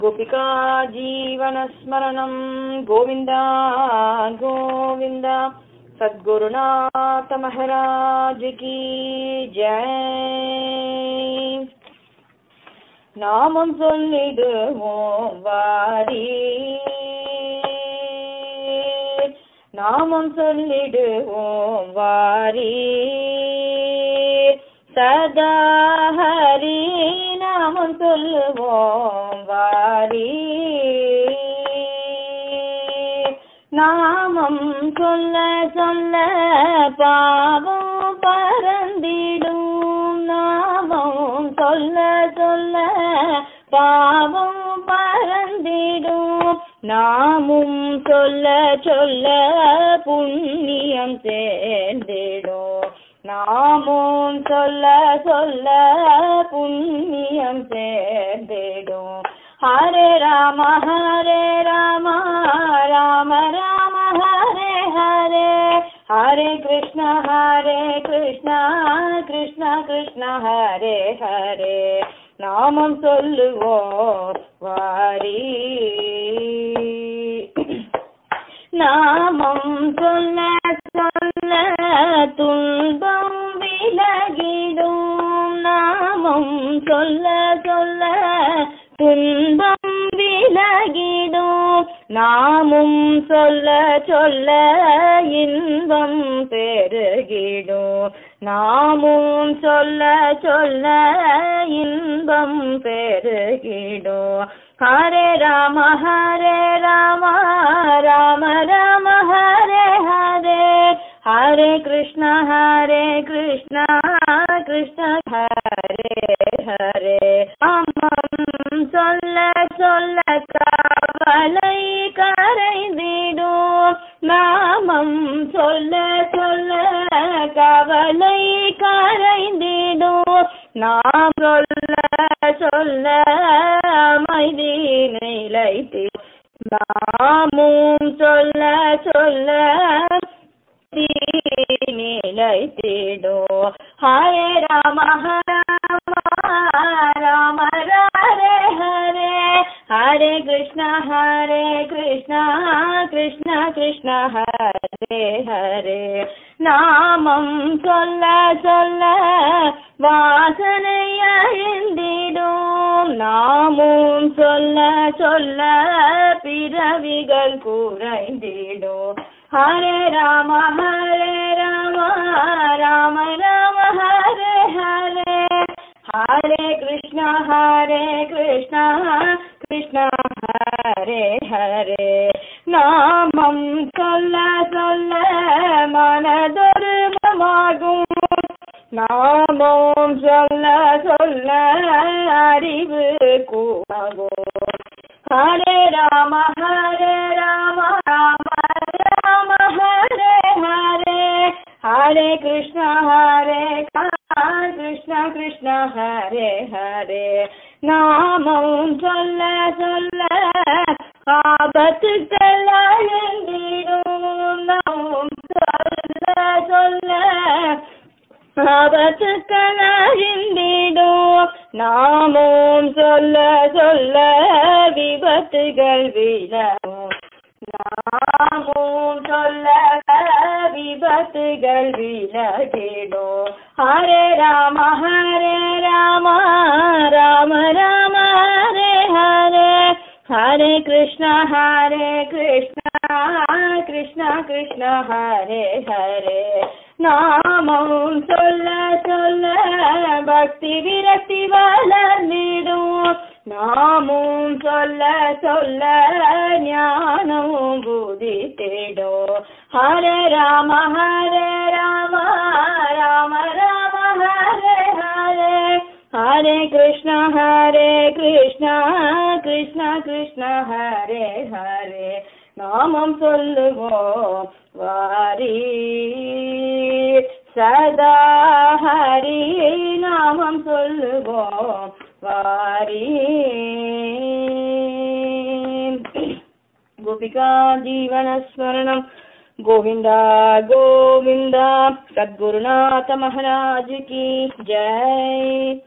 गोपिका जीवनस्मरणं गोविन्द गोविन्द सद्गुरुनाथ महाराज की जय நாமம் சொல்லிடுவோம் வாரி நாமம் சொல்லிடுவோம் வாரி சதா ஹரி நாமம் சொல்லுவோம் வாரி நாமம் சொல்ல சொல்ல பாவம் பறந்திடும் நாமம் சொல்ல சொல்ல பாவம் பறந்திடும் நாமும் சொல்ல சொல்ல புண்ணியம் சேர்ந்திடும் நாமும் சொல்ல சொல்ல புண்ணியம் சேர்ந்திடும் ஹரே ராம ஹரே ராம ராம ராம ஹரே ஹரே ஹரே கிருஷ்ண ஹரே கிருஷ்ண கிருஷ்ண கிருஷ்ண ஹரே ஹரே நாமம் சொல்லுவோம் வாரி நாமம் சொல்ல சொல்ல துன்பம் விலகிடும் நாமம் சொல்ல சொல்ல துன்பம் விலகிடும் நாமும் சொல்ல சொல்ல இன்பம் பெருகிடும் நாமும் சொல்ல சொல்ல இன்பம் பெருகிடும் ஹரே ராம ஹரே ராம ராம ராம ஹரே ஹரே ஹரே கிருஷ்ண ஹரே கிருஷ்ண கிருஷ்ண ஹரே ஹரே ஆமம் சொல்ல சொல்ல கவலை கரைந்திடும் நாமம் சொல்ல சொல்ல கவலை கரைந்திடும் நாம் சொல்ல சொல்ல அமைதி நிலைத்து நாமும் சொல்ல சொல்ல நிலைத்திடோ ஹரே ராம ராம ஹரே ஹரே ஹரே கிருஷ்ண ஹரே கிருஷ்ண கிருஷ்ண கிருஷ்ண ஹரே ஹரே நாமம் சொல்ல சொல்ல வாசனை அழிந்திடும் நாமும் சொல்ல சொல்ல பிறவிகள் குறைந்திடும் ஹரே ராம ஹரே ராம ராம ராம ஹரே ஹரே ஹரே கிருஷ்ண ஹரே கிருஷ்ண கிருஷ்ண ஹரே ஹரே நாமம் சொல்ல சொல்ல மனதொருமாகும் நாமம் சொல்ல சொல்ல அறிவு கூடாகும் ஹரே ராம ஹரே ராம ராம ராம ஹரே ஹரே ஹரே கிருஷ்ண ஹரே கிருஷ்ண கிருஷ்ண ஹரே ஹரே நாமம் சொல்ல சொல்ல ஆபத்துக்கள் அழிந்திடும் நாமம் சொல்ல சொல்ல ஆபத்துக்கள் அழிந்திடும் நாமும் சொல்ல சொல்ல விபத்துகள் விலகும் நாமும் சொல்ல விபத்துகள் விலகிடும் ஹரே ராம ஹரே ராம ராம ராம ஹரே ஹரே ஹரே கிருஷ்ண ஹரே கிருஷ்ண கிருஷ்ண கிருஷ்ண ஹரே ஹரே நாமம் சொல்ல சொல்ல பக்தி விரக்தி வளர்ந்திடும் நாமும் சொல்ல சொல்ல ஞானமும் புதி தேடும் ஹரே ராம ஹரே ராம ராம ராம ஹரே ஹரே ஹரே கிருஷ்ண ஹரே கிருஷ்ண கிருஷ்ண கிருஷ்ண ஹரே ஹரே நாமம் சொல்லுவோம் வாரி சதா ஹரி நாமம் சொல்லுவோம் வாரி गोपिका जीवनस्मरणं गोविन्द गोविन्द सद्गुरुनाथ महाराज की जय